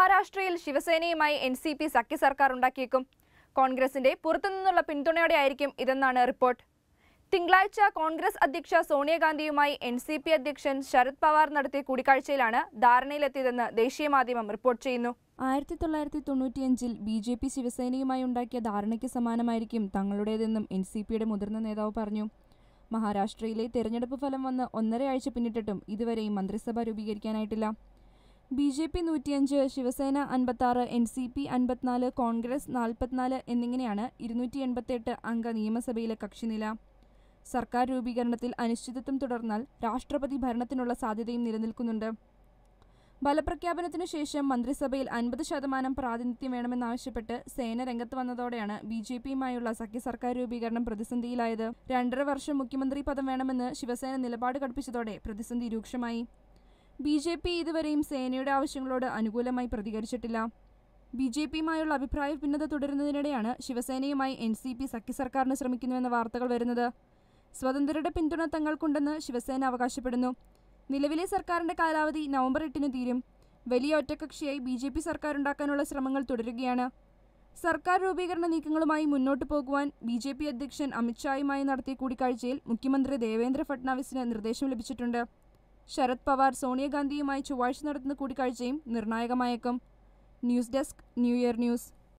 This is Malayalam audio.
മഹാരാഷ്ട്രയിൽ ശിവസേനയുമായി എൻ സി പി സഖ്യ സർക്കാർ ഉണ്ടാക്കിയേക്കും കോൺഗ്രസിന്റെ പുറത്തുനിന്നുള്ള പിന്തുണയോടെയായിരിക്കും ഇതെന്നാണ് റിപ്പോർട്ട് തിങ്കളാഴ്ച കോൺഗ്രസ് അധ്യക്ഷ സോണിയാഗാന്ധിയുമായി എൻ സി പി അധ്യക്ഷൻ ശരത് പവാർ നടത്തിയ കൂടിക്കാഴ്ചയിലാണ് ധാരണയിലെത്തിയതെന്ന് ദേശീയ മാധ്യമം റിപ്പോർട്ട് ചെയ്യുന്നു ആയിരത്തി തൊള്ളായിരത്തി തൊണ്ണൂറ്റിയഞ്ചിൽ ബി ജെ പി ശിവസേനയുമായി ഉണ്ടാക്കിയ ധാരണയ്ക്ക് സമാനമായിരിക്കും തങ്ങളുടേതെന്നും എൻ സി പിയുടെ മുതിർന്ന നേതാവ് പറഞ്ഞു മഹാരാഷ്ട്രയിലെ തെരഞ്ഞെടുപ്പ് ഫലം വന്ന് ഒന്നരയാഴ്ച പിന്നിട്ടിട്ടും ഇതുവരെയും മന്ത്രിസഭ രൂപീകരിക്കാനായിട്ടില്ല ബി ജെ പി നൂറ്റിയഞ്ച് ശിവസേന അൻപത്താറ് എൻ സി പി അൻപത്തിനാല് കോൺഗ്രസ് നാൽപ്പത്തിനാല് എന്നിങ്ങനെയാണ് ഇരുന്നൂറ്റി എൺപത്തെട്ട് അംഗ നിയമസഭയിലെ കക്ഷിനില സർക്കാർ രൂപീകരണത്തിൽ അനിശ്ചിതത്വം തുടർന്നാൽ രാഷ്ട്രപതി ഭരണത്തിനുള്ള സാധ്യതയും നിലനിൽക്കുന്നുണ്ട് ഫലപ്രഖ്യാപനത്തിനു ശേഷം മന്ത്രിസഭയിൽ അൻപത് ശതമാനം പ്രാതിനിധ്യം വേണമെന്നാവശ്യപ്പെട്ട് സേന രംഗത്ത് വന്നതോടെയാണ് ബി ജെ പിയുമായുള്ള സഖ്യ സർക്കാർ രൂപീകരണം പ്രതിസന്ധിയിലായത് രണ്ടര വർഷം മുഖ്യമന്ത്രി പദം വേണമെന്ന് ശിവസേന നിലപാട് കടുപ്പിച്ചതോടെ പ്രതിസന്ധി രൂക്ഷമായി ബി ജെ പി ഇതുവരെയും സേനയുടെ ആവശ്യങ്ങളോട് അനുകൂലമായി പ്രതികരിച്ചിട്ടില്ല ബി ജെ പിയുമായുള്ള അഭിപ്രായ ഭിന്നത തുടരുന്നതിനിടെയാണ് ശിവസേനയുമായി എൻ സി പി സഖ്യ സർക്കാരിന് ശ്രമിക്കുന്നുവെന്ന വാർത്തകൾ വരുന്നത് സ്വതന്ത്രരുടെ പിന്തുണ തങ്ങൾക്കുണ്ടെന്ന് ശിവസേന അവകാശപ്പെടുന്നു നിലവിലെ സർക്കാരിന്റെ കാലാവധി നവംബർ എട്ടിന് തീരും വലിയ ഒറ്റകക്ഷിയായി ബി ജെ പി സർക്കാർ ഉണ്ടാക്കാനുള്ള ശ്രമങ്ങൾ തുടരുകയാണ് സർക്കാർ രൂപീകരണ നീക്കങ്ങളുമായി മുന്നോട്ടു പോകുവാൻ ബി ജെ പി അധ്യക്ഷൻ അമിത്ഷായുമായി നടത്തിയ കൂടിക്കാഴ്ചയിൽ മുഖ്യമന്ത്രി ദേവേന്ദ്ര ഫട്നാവിസിന് നിർദ്ദേശം ലഭിച്ചിട്ടുണ്ട് ശരത് പവാർ സോണിയാഗാന്ധിയുമായി ചൊവ്വാഴ്ച നടത്തുന്ന കൂടിക്കാഴ്ചയും നിർണായകമായേക്കും news desk new year news